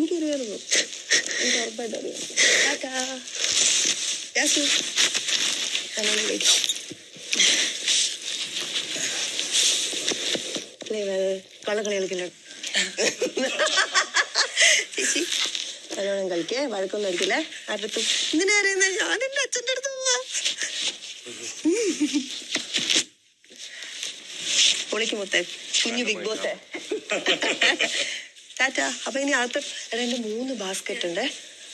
എനിക്കറിയായിരുന്നു എനിക്ക് ഉറപ്പായിട്ട് അറിയാം ടാറ്റാ. യാസു. നല്ലോണം കളിക്ക്. അല്ലേ, വേ- കള്ളക്കളി കളിക്കില്ല ചേച്ചി നല്ലോണം കളിക്കേ വഴക്കൊന്നും അടിക്കില്ലേ ആരുടെ എന്തിനാ അറിയുന്നത് ഞാൻ എന്റെ അച്ഛൻ്റെ അടുത്ത് പോവാ പൊളിക്ക് മൊത്തേ കുഞ്ഞു ബിഗ് ബോസേ ടാറ്റ അപ്പൊ ഇനി അകത്ത് എടാ എന്റെ മൂന്ന് ബാസ്ക്കറ്റ് ഉണ്ട്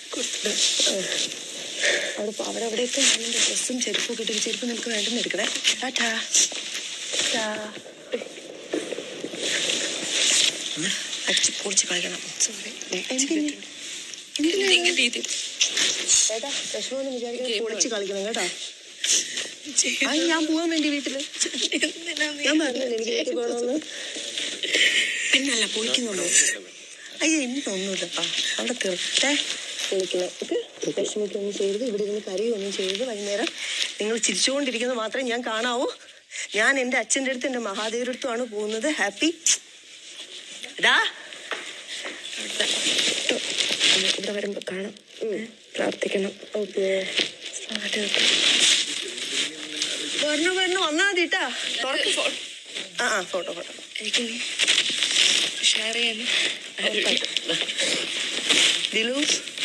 അവിടെ പോ- അവിടെ അവിടെയൊക്കെ ഞാൻ എന്റെ ഡ്രസ്സും ചെരുപ്പും ഒക്കെ ഇട്ട് ചെരുപ്പ് നിനക്ക് വേണ്ടെന്ന് എടുക്കണേ ടാറ്റ ടാ. അടിച്ച് പൊളിച്ച് കളിക്കണം സോറി ഏട്ടാ വിഷമമൊന്നും വിചാരിക്കാതെ പൊളിച്ച് കളിക്കണം കേട്ടോ അത് ഞാൻ പോവാൻ വേണ്ടി വീട്ടില് ഞാൻ പറഞ്ഞില്ലേ എനിക്ക് വീട്ടിൽ പോകണമെന്ന് പിന്നല്ല പൊളിക്കുന്നുള്ളൂ അയ്യോ എനിക്കൊന്നുമില്ലപ്പാ അവിടെ തീർത്തേ വിളിക്കണം ഇത് വിഷമിക്കൊന്നും ചെയ്ത് ഇവിടെ ഇരുന്ന് കരയൊന്നും ചെയ്ത് വൈകുന്നേരം നിങ്ങൾ ചിരിച്ചുകൊണ്ടിരിക്കുന്നത് മാത്രമേ ഞാൻ കാണാവൂ ഞാൻ എൻ്റെ അച്ഛൻ്റെ അടുത്ത് എൻ്റെ മഹാദേവരുടെ അടുത്തുമാണ് പോകുന്നത് ഹാപ്പി ഡാ ഇവിടെ വരുമ്പോ കാണാം പ്രാർത്ഥിക്കണം ഓക്കെ വരണു വരണു വന്നാ മതി കേട്ടാ തുറക്ക് ഫോ ആ ആ ഫോട്ടോ ഫോട്ടോ എനിക്ക് ഷെയർ ചെയ്യാൻ ദിലു